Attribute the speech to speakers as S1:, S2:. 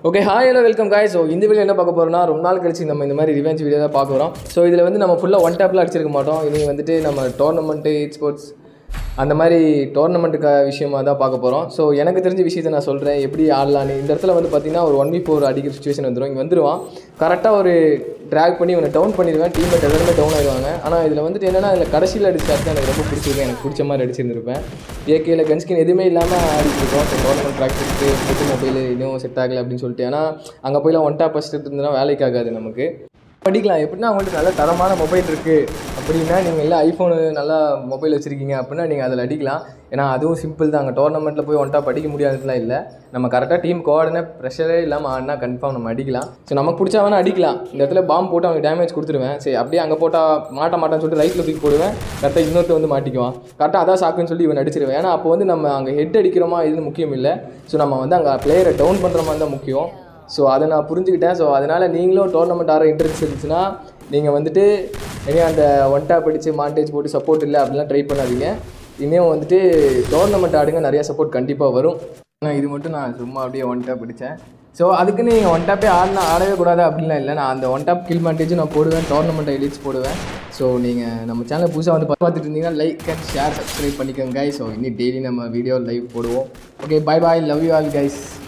S1: okay hi hello welcome guys so இந்த video என்ன பார்க்க போகிறோம்னா ரொம்ப நாள் கழிச்சு நம்ம இந்த மாதிரி ரிவெஞ்ச் வீடியோ தான் பார்க்க போகிறோம் ஸோ இதில் வந்து நம்ம ஃபுல்லாக ஒன் டேப்பில் அடிச்சிருக்க மாட்டோம் இனி வந்துட்டு நம்ம டோர்னமெண்ட்டு ஸ்போர்ட்ஸ் அந்த மாதிரி டோர்னமெண்ட்டுக்கு விஷயமா தான் பார்க்க போகிறோம் ஸோ எனக்கு தெரிஞ்ச விஷயத்தை நான் சொல்கிறேன் எப்படி ஆடலான்னு இந்த இடத்துல வந்து பார்த்தீங்கன்னா ஒரு ஒன் வி ஃபோர் அடிக்கிற சுச்சுவேஷன் வந்துடும் இங்கே வந்துடுவான் கரெக்டாக ஒரு ட்ராக் பண்ணி இவனை டவுன் பண்ணிடுவேன் டீம்மேட் எல்லாருமே டவுன் ஆயிடுவாங்க ஆனால் இதில் வந்துட்டு என்னன்னா இதில் கடைசியில் அடிச்சாச்சு எனக்கு ரொம்ப பிடிச்சிருக்கு எனக்கு பிடிச்ச மாதிரி அடிச்சிருந்திருப்பேன் ஏகேல கன்ஸ்கின் எதுவுமே இல்லாமல் ஆடிட்டுருக்கோம் ஸோ டோர்னமெண்ட் ப்ராக்டிஸ்க்கு புது மொபைல் இன்னும் செட் ஆகலை அப்படின்னு சொல்லிட்டு ஏன்னா அங்கே போய்லாம் ஒன் டாப் ஃபஸ்ட்டு இருந்ததுன்னா வேலைக்கு ஆகாது நமக்கு படிக்கலாம் எப்படின்னா அவங்கள்ட்ட நல்ல தரமான மொபைல் இருக்குது அப்படின்னா நீங்கள் எல்லாம் ஐஃபோனு நல்லா மொபைல் வச்சுருக்கீங்க அப்படின்னா நீங்கள் அதில் அடிக்கலாம் ஏன்னா அதுவும் சிம்பிள் தான் அங்கே டோர்னமெண்ட்டில் போய் ஒன்ட்டா படிக்க முடியாதுலாம் இல்லை நம்ம கரெக்டாக டீம் கோஆர்டினேட் ப்ரெஷரே இல்லாமல் ஆடினா கன்ஃபார்ம் நம்ம அடிக்கலாம் ஸோ நமக்கு பிடிச்சா வேணால் அடிக்கலாம் இந்த இடத்துல பாம்பு போட்டு அவனுக்கு டேமேஜ் கொடுத்துருவேன் சரி அப்படியே அங்கே போட்டால் மாட்ட மாட்டான்னு சொல்லிட்டு ரைட்டில் தூக்கி போடுவேன் கரெக்டாக இன்னொருத்த வந்து மாட்டிக்குவான் கரெக்டாக அதான் சாக்குன்னு சொல்லி இவன் அடிச்சிருவேன் ஏன்னா அப்போ வந்து நம்ம அங்கே ஹெட் அடிக்கிறோமா இதுன்னு முக்கியம் இல்லை ஸோ நம்ம வந்து அங்கே பிளேயரை டவுன் பண்ணுற மாதிரி தான் முக்கியம் ஸோ அதை நான் புரிஞ்சுக்கிட்டேன் ஸோ அதனால் நீங்களும் டோர்னமெண்ட் ஆட இன்ட்ரெஸ்ட் இருந்துச்சுன்னா நீங்கள் வந்துட்டு இனி அந்த ஒன் டாப் அடித்து மாண்டேஜ் போட்டு சப்போர்ட் இல்லை அப்படிலாம் ட்ரை பண்ணாதீங்க இனியும் வந்துட்டு டோர்னமெண்ட் ஆடுங்க நிறையா சப்போர்ட் கண்டிப்பாக வரும் ஆனால் இது மட்டும் நான் சும்மா அப்படியே ஒன் டாப் அடித்தேன் ஸோ அதுக்கு நீங்கள் ஒன் டாப்பே ஆடினா ஆடவே கூடாது அப்படிலாம் இல்லை நான் அந்த ஒன் டாப் கில் மாண்டேஜும் நான் போடுவேன் டோர்னமெண்ட் எலிட்ஸ் போடுவேன் ஸோ நீங்கள் நம்ம சேனல் புதுசாக வந்து பார்த்துட்டு இருந்தீங்கன்னா லைக் அண்ட் ஷேர் சப்ஸ்கிரைப் பண்ணிக்கோங்க ஸோ இன்னும் டெய்லி நம்ம வீடியோ லைவ் போடுவோம் okay bye bye love you all guys